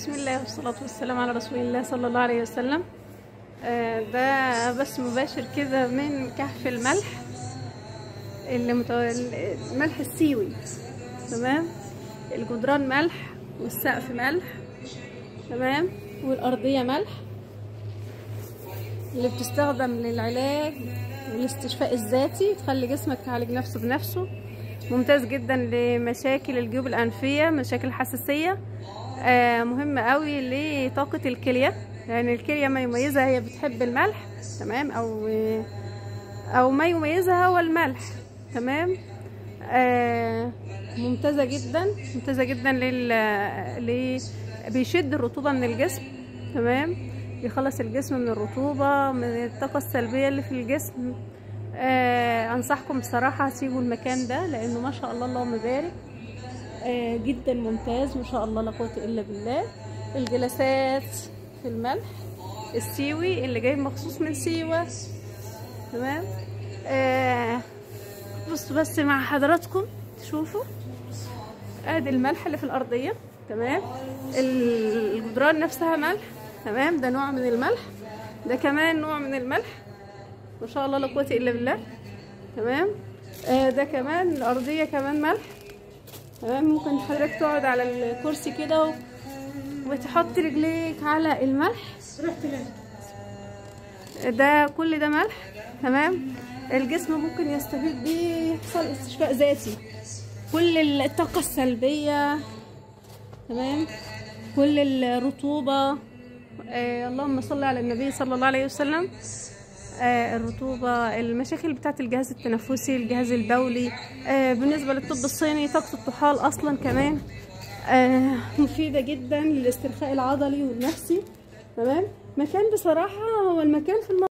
بسم الله والصلاة والسلام على رسول الله صلى الله عليه وسلم آه، ده بس مباشر كده من كهف الملح اللي متو... الملح السيوي تمام الجدران ملح والسقف ملح تمام والأرضية ملح اللي بتستخدم للعلاج والاستشفاء الذاتي تخلي جسمك يعالج نفسه بنفسه ممتاز جدا لمشاكل الجيوب الأنفية مشاكل الحساسية آه مهم قوي لطاقة الكلية لأن يعني الكلية ما يميزها هي بتحب الملح تمام أو أو ما يميزها هو الملح تمام آه ممتازة جدا ممتازة جدا لل... ل... بيشد الرطوبة من الجسم تمام بيخلص الجسم من الرطوبة من الطاقة السلبية اللي في الجسم آه أنصحكم بصراحة تيجوا المكان ده لأنه ما شاء الله اللهم بارك آه جدا ممتاز ما شاء الله لا قوة إلا بالله الجلسات في الملح السيوي اللي جاي مخصوص من سيوة تمام آه بصوا بس مع حضراتكم تشوفوا ادي الملح اللي في الارضيه تمام الجدران نفسها ملح تمام ده نوع من الملح ده كمان نوع من الملح ما شاء الله لا قوه الا بالله تمام آه ده كمان الارضيه كمان ملح تمام ممكن حضرتك تقعد على الكرسي كده وتحط رجليك على الملح ده كل ده ملح تمام الجسم ممكن يستفيد بيه يحصل استشفاء ذاتي كل الطاقة السلبية تمام كل الرطوبة آه اللهم صل على النبي صلى الله عليه وسلم آه الرطوبة المشاكل بتاعت الجهاز التنفسي الجهاز البولي آه بالنسبة للطب الصيني طاقة الطحال أصلا كمان آه مفيدة جدا للاسترخاء العضلي والنفسي تمام مكان بصراحة هو المكان في المنطقة